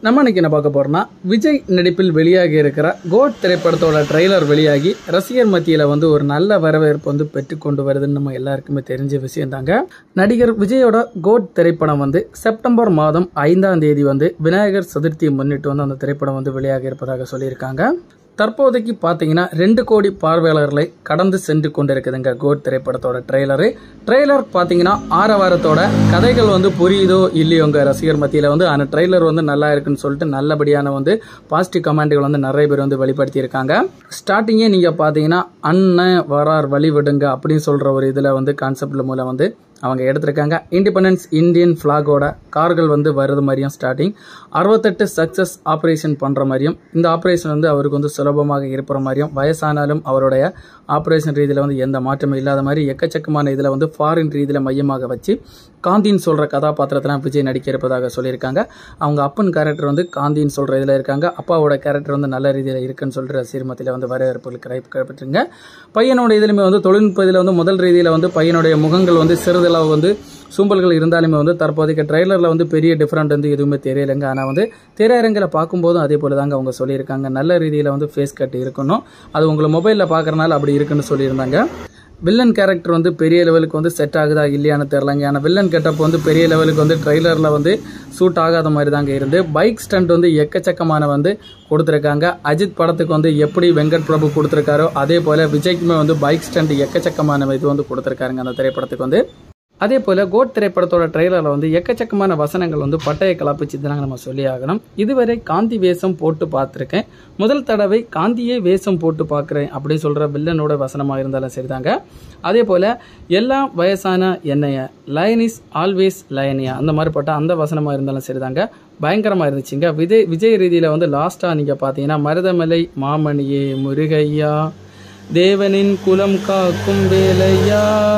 நம்ம இன்னைக்கு என்ன பார்க்க போறோம்னா விஜய் நடிப்பில் வெளியாகி இருக்கிற கோட் திரைப்படத்தோட ட்ரெய்லர் வெளியாகி ரசிகர் மத்தியில் வந்து ஒரு நல்ல வரவேற்பு வந்து பெற்றுக்கொண்டு வருதுன்னு நம்ம எல்லாருக்குமே தெரிஞ்ச விஷயம் தாங்க நடிகர் விஜயோட கோட் திரைப்படம் வந்து செப்டம்பர் மாதம் ஐந்தாம் தேதி வந்து விநாயகர் சதுர்த்தியை முன்னிட்டு வந்து அந்த திரைப்படம் வந்து வெளியாகி இருப்பதாக சொல்லியிருக்காங்க தற்போதைக்கு பார்த்தீங்கன்னா ரெண்டு கோடி பார்வையாளர்களை கடந்து சென்று கொண்டிருக்குதுங்க கோட் திரைப்படத்தோட ட்ரெய்லரு ட்ரெய்லர் பார்த்தீங்கன்னா ஆரவாரத்தோட கதைகள் வந்து புரியுதோ இல்லையோங்க ரசிகர் மத்தியில் வந்து அந்த ட்ரெய்லர் வந்து நல்லா இருக்குன்னு சொல்லிட்டு நல்லபடியான வந்து பாசிட்டிவ் கமெண்ட்கள் வந்து நிறைய பேர் வந்து வெளிப்படுத்தியிருக்காங்க ஸ்டார்டிங்கே நீங்கள் பார்த்தீங்கன்னா அண்ணன் வரார் வழி விடுங்க அப்படின்னு சொல்கிற ஒரு இதில் வந்து கான்செப்ட்ல மூலம் வந்து அவங்க எடுத்திருக்காங்க இண்டிபெண்டன்ஸ் இந்தியன் ஃப்ளாகோட கார்கள் வந்து வருது மாதிரியும் ஸ்டார்டிங் அறுபத்தெட்டு சக்ஸஸ் ஆப்ரேஷன் பண்ணுற மாதிரியும் இந்த ஆப்ரேஷன் வந்து அவருக்கு வந்து சுலபமாக இருப்புற மாதிரியும் வயசானாலும் அவருடைய ஆப்ரேஷன் ரீதியில் வந்து எந்த மாற்றமும் இல்லாத மாதிரி எக்கச்சக்கமான இதில் வந்து ஃபாரின் ரீதியில் மையமாக வச்சு காந்தின்னு சொல்கிற கதாபாத்திரத்தில் விஜய் நடிக்க இருப்பதாக சொல்லியிருக்காங்க அவங்க அப்பன் கேரக்டர் வந்து காந்தின்னு சொல்கிற இதில் இருக்காங்க அப்பாவோட கேரக்டர் வந்து நல்ல ரீதியில் இருக்குன்னு சொல்லிட்டு ரசிகர் மத்தியில் வந்து வரவேற்புகள் கிடைக்கப்பட்டுருங்க பையனோட இதுலையுமே வந்து தொழில்நுட்ப இதில் வந்து முதல் ரீதியில் வந்து பையனுடைய முகங்கள் வந்து சிறிதளவு வந்து சும்பல்கள் இருந்தாலுமே வந்து தற்போதைக்கு ட்ரெய்லரில் வந்து பெரிய டிஃப்ரெண்ட் வந்து எதுவுமே தெரியலைங்க ஆனால் வந்து திரையரங்கில் பார்க்கும்போதும் அதே போல தாங்க அவங்க சொல்லியிருக்காங்க நல்ல ரீதியில் வந்து ஃபேஸ் கட் இருக்கணும் அது உங்களை மொபைலில் பார்க்குறனால அப்படி இருக்குன்னு சொல்லியிருந்தாங்க வில்லன் கேரக்டர் வந்து பெரிய லெவலுக்கு வந்து செட் ஆகுதா இல்லையான்னு தெரிலங்க ஆனால் வில்லன் கெட்டப் வந்து பெரிய லெவலுக்கு வந்து ட்ரெய்லரில் வந்து சூட் ஆகாத மாதிரி தாங்க இருந்து பைக் ஸ்டண்ட் வந்து எக்கச்சக்கமான வந்து கொடுத்துருக்காங்க அஜித் படத்துக்கு வந்து எப்படி வெங்கட் பிரபு கொடுத்துருக்காரோ அதே போல் விஜய்க்குமே வந்து பைக் ஸ்டண்ட் எக்கச்சக்கமான இது வந்து கொடுத்துருக்காருங்க அந்த திரைப்படத்துக்கு வந்து அதே போல் கோட் திரைப்படத்தோட ட்ரெய்லரில் வந்து எக்கச்சக்கமான வசனங்கள் வந்து பட்டையை கலப்பிச்சு தாங்க நம்ம சொல்லி ஆகணும் இதுவரை காந்தி வேஷம் போட்டு பார்த்துருக்கேன் முதல் தடவை காந்தியே வேஷம் போட்டு பார்க்குறேன் அப்படின்னு சொல்கிற வில்லனோட வசனமாக இருந்தாலும் சரிதாங்க அதே போல் எல்லாம் வயசான என்னைய லயன் இஸ் ஆல்வேஸ் லயனியா அந்த மாதிரி பட்ட அந்த வசனமாக இருந்தாலும் சரிதாங்க பயங்கரமாக இருந்துச்சுங்க விஜய் விஜய் ரீதியில் வந்து லாஸ்ட்டாக நீங்கள் பார்த்தீங்கன்னா மருதமலை மாமணியே முருகையா தேவனின் குலம் காக்கும் வேலையா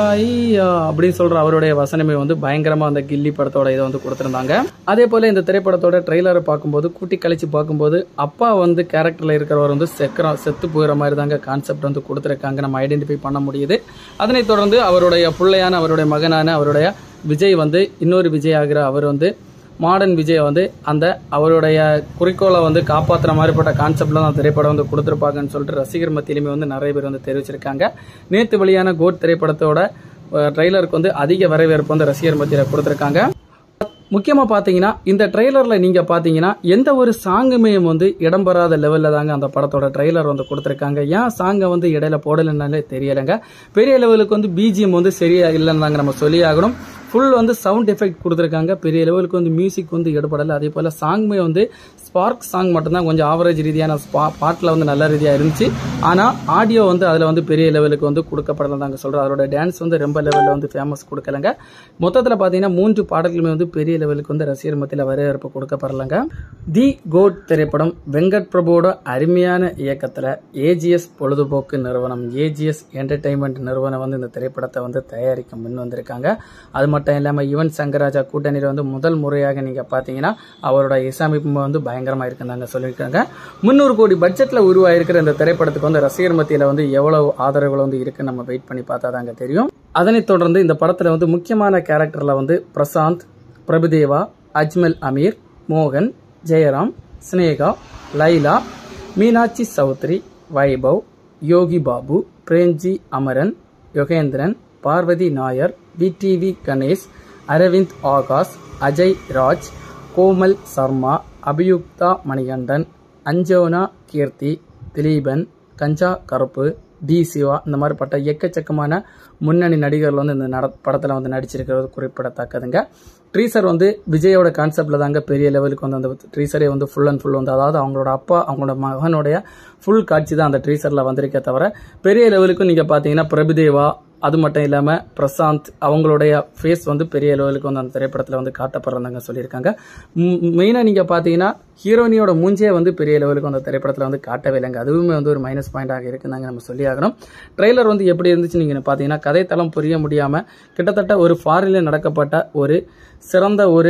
ஐயா அப்படின்னு சொல்ற அவருடைய வசனமே வந்து பயங்கரமா அந்த கில்லி படத்தோட இதை வந்து கொடுத்திருந்தாங்க அதே போல இந்த திரைப்படத்தோட ட்ரெய்லரை பார்க்கும்போது கூட்டி கழிச்சு பார்க்கும்போது அப்பா வந்து கேரக்டர்ல இருக்கிறவர் வந்து செக்கரம் செத்து போகிற மாதிரி தாங்க கான்செப்ட் வந்து கொடுத்துருக்காங்க நம்ம ஐடென்டிஃபை பண்ண முடியுது அதனைத் தொடர்ந்து அவருடைய பிள்ளையான அவருடைய மகனான அவருடைய விஜய் வந்து இன்னொரு விஜய் ஆகிற அவர் வந்து மாடர்ன் விஜய் வந்து அந்த அவருடைய குறிக்கோளை வந்து காப்பாற்றுற மாதிரிப்பட்ட கான்செப்ட்ல தான் திரைப்படம் வந்து கொடுத்துருப்பாங்கன்னு சொல்லிட்டு ரசிகர் மத்தியிலுமே வந்து நிறைய பேர் வந்து தெரிவிச்சிருக்காங்க நேற்று வெளியான கோட் திரைப்படத்தோட ட்ரெய்லருக்கு வந்து அதிக வரவேற்பு வந்து ரசிகர் மத்தியில் கொடுத்துருக்காங்க முக்கியமாக பார்த்தீங்கன்னா இந்த ட்ரெய்லரில் நீங்கள் பார்த்தீங்கன்னா எந்த ஒரு சாங்குமே வந்து இடம்பெறாத லெவலில் தாங்க அந்த படத்தோட ட்ரெய்லர் வந்து கொடுத்துருக்காங்க ஏன் சாங்கை வந்து இடையில போடலைன்னாலே தெரியலைங்க பெரிய லெவலுக்கு வந்து பிஜிஎம் வந்து சரியா இல்லைன்னு தாங்க நம்ம சொல்லி ஆகணும் ஃபுல் வந்து சவுண்ட் எஃபெக்ட் கொடுத்துருக்காங்க பெரிய லெவலுக்கு வந்து மியூசிக் வந்து எடுபடலை அதே போல் சாங்குமே வந்து ஸ்பார்க் சாங் மட்டும்தான் கொஞ்சம் ஆவரேஜ் ரீதியான ஸ்பா பாட்டில் வந்து நல்ல ரீதியாக இருந்துச்சு ஆனால் ஆடியோ வந்து அதில் வந்து பெரிய லெவலுக்கு வந்து கொடுக்கப்படலை தாங்க சொல்கிறேன் அதோட டான்ஸ் வந்து ரொம்ப லெவலில் வந்து ஃபேமஸ் கொடுக்கலங்க மொத்தத்தில் பார்த்தீங்கன்னா மூன்று பாடல்களுமே வந்து பெரிய லெவலுக்கு வந்து ரசிகர் மத்தியில் வரவேற்பு கொடுக்கப்படலைங்க தி கோட் திரைப்படம் வெங்கட் பிரபுவோட அருமையான இயக்கத்தில் ஏஜிஎஸ் பொழுதுபோக்கு நிறுவனம் ஏஜிஎஸ் என்டர்டைன்மெண்ட் நிறுவனம் வந்து இந்த திரைப்படத்தை வந்து தயாரிக்க முன் வந்திருக்காங்க அது மட்டும் இல்லாமல் யுவன் சங்கராஜா கூட்டணியில் வந்து முதல் முறையாக நீங்கள் பார்த்தீங்கன்னா அவரோட இசையமைப்பு வந்து பயங்கரமாக இருக்குந்தாங்க சொல்லியிருக்காங்க முந்நூறு கோடி பட்ஜெட்டில் உருவாயிருக்கிற இந்த திரைப்படத்துக்கு வந்து ரசிகர் மத்தியில் வந்து எவ்வளவு ஆதரவுகள் வந்து இருக்குன்னு நம்ம வெயிட் பண்ணி பார்த்தா தாங்க தெரியும் அதனைத் தொடர்ந்து இந்த படத்தில் வந்து முக்கியமான கேரக்டரில் வந்து பிரசாந்த் பிரபுதேவா அஜ்மல் அமீர் மோகன் ஜெயராம் ஸ்னேகா லைலா மீனாட்சி சௌத்ரி வைபவ் யோகி பாபு பிரேம்ஜி அமரன் யோகேந்திரன் பார்வதி நாயர் விடிவி கணேஷ் அரவிந்த் ஆகாஷ் அஜய் ராஜ் கோமல் சர்மா அபியுக்தா மணிகண்டன் அஞ்சோனா கீர்த்தி திலீபன் கஞ்சா கருப்பு டி சிவா இந்த மாதிரி பட்ட எக்கச்சக்கமான முன்னணி நடிகர்கள் வந்து இந்த நட படத்தில் வந்து நடிச்சிருக்கிறது குறிப்பிடத்தக்கதுங்க ட்ரீசர் வந்து விஜயோட கான்செப்டில் தாங்க பெரிய லெவலுக்கு வந்து அந்த ட்ரீசரே வந்து ஃபுல் அண்ட் ஃபுல் வந்து அதாவது அவங்களோட அப்பா அவங்களோட மகனுடைய ஃபுல் காட்சி தான் அந்த ட்ரீசரில் வந்திருக்கே தவிர பெரிய லெவலுக்கு நீங்கள் பார்த்தீங்கன்னா பிரபுதேவா அது மட்டும் இல்லாமல் பிரசாந்த் அவங்களுடைய ஃபேஸ் வந்து பெரிய லெவலுக்கு வந்து அந்த திரைப்படத்தில் வந்து காட்டப்படுறாங்க சொல்லியிருக்காங்க மெயினாக நீங்கள் பார்த்தீங்கன்னா ஹீரோனியோட மூஞ்சே வந்து பெரிய லெவலுக்கு அந்த திரைப்படத்தில் வந்து காட்டவே இல்லைங்க அதுவுமே வந்து ஒரு மைனஸ் பாயிண்டாக இருக்குதாங்க நம்ம சொல்லி ஆகணும் ட்ரெய்லர் வந்து எப்படி இருந்துச்சு நீங்கள் பார்த்தீங்கன்னா கதைத்தளம் புரிய முடியாமல் கிட்டத்தட்ட ஒரு ஃபாரினில் நடக்கப்பட்ட ஒரு சிறந்த ஒரு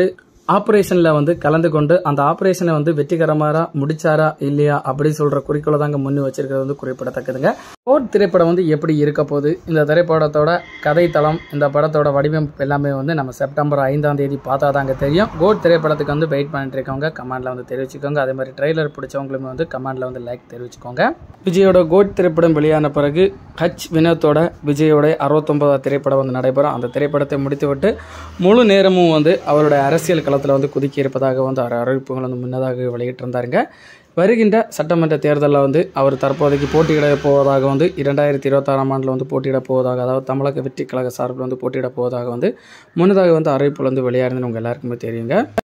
ஆப்ரேஷனில் வந்து கலந்து கொண்டு அந்த ஆப்ரேஷனை வந்து வெற்றிகரமாக முடிச்சாரா இல்லையா அப்படி சொல்கிற குறிக்கோளை தாங்க முன்னி வச்சிருக்கிறது வந்து குறிப்பிடத்தக்கதுங்க கோட் திரைப்படம் வந்து எப்படி இருக்க போகுது இந்த திரைப்படத்தோட கதைத்தளம் இந்த படத்தோட வடிவமைப்பு எல்லாமே வந்து நம்ம செப்டம்பர் ஐந்தாம் தேதி பார்த்தா தாங்க தெரியும் கோட் திரைப்படத்துக்கு வந்து வெயிட் பண்ணிட்டு இருக்கவங்க கமெண்ட்ல வந்து தெரிவிச்சுக்கோங்க அதே மாதிரி ட்ரெய்லர் பிடிச்சவங்களுமே வந்து கமெண்ட்ல வந்து லைக் தெரிவிச்சுக்கோங்க விஜயோட கோட் திரைப்படம் வெளியான பிறகு ஹச் வினோத்தோட விஜயோட அறுபத்தொன்பதாவது திரைப்படம் வந்து நடைபெறும் அந்த திரைப்படத்தை முடித்துவிட்டு முழு நேரமும் வந்து அவருடைய அரசியல் களத்தில் வந்து குதிக்கி இருப்பதாக வந்து அவர் அறிவிப்புகள் வந்து முன்னதாக வெளியிட்டிருந்தாருங்க வருகின்ற சட்டமன்ற தேர்தலில் வந்து அவர் தற்போதைக்கு போட்டியிட போவதாக வந்து இரண்டாயிரத்தி இருபத்தாறாம் ஆண்டில் வந்து போட்டியிட போவதாக அதாவது தமிழக வெற்றி கழக சார்பில் வந்து போட்டியிட போவதாக வந்து முன்னதாக வந்து அறிவிப்புகள் வந்து வெளியாயிருந்துன்னு உங்கள் எல்லாருக்குமே தெரியுங்க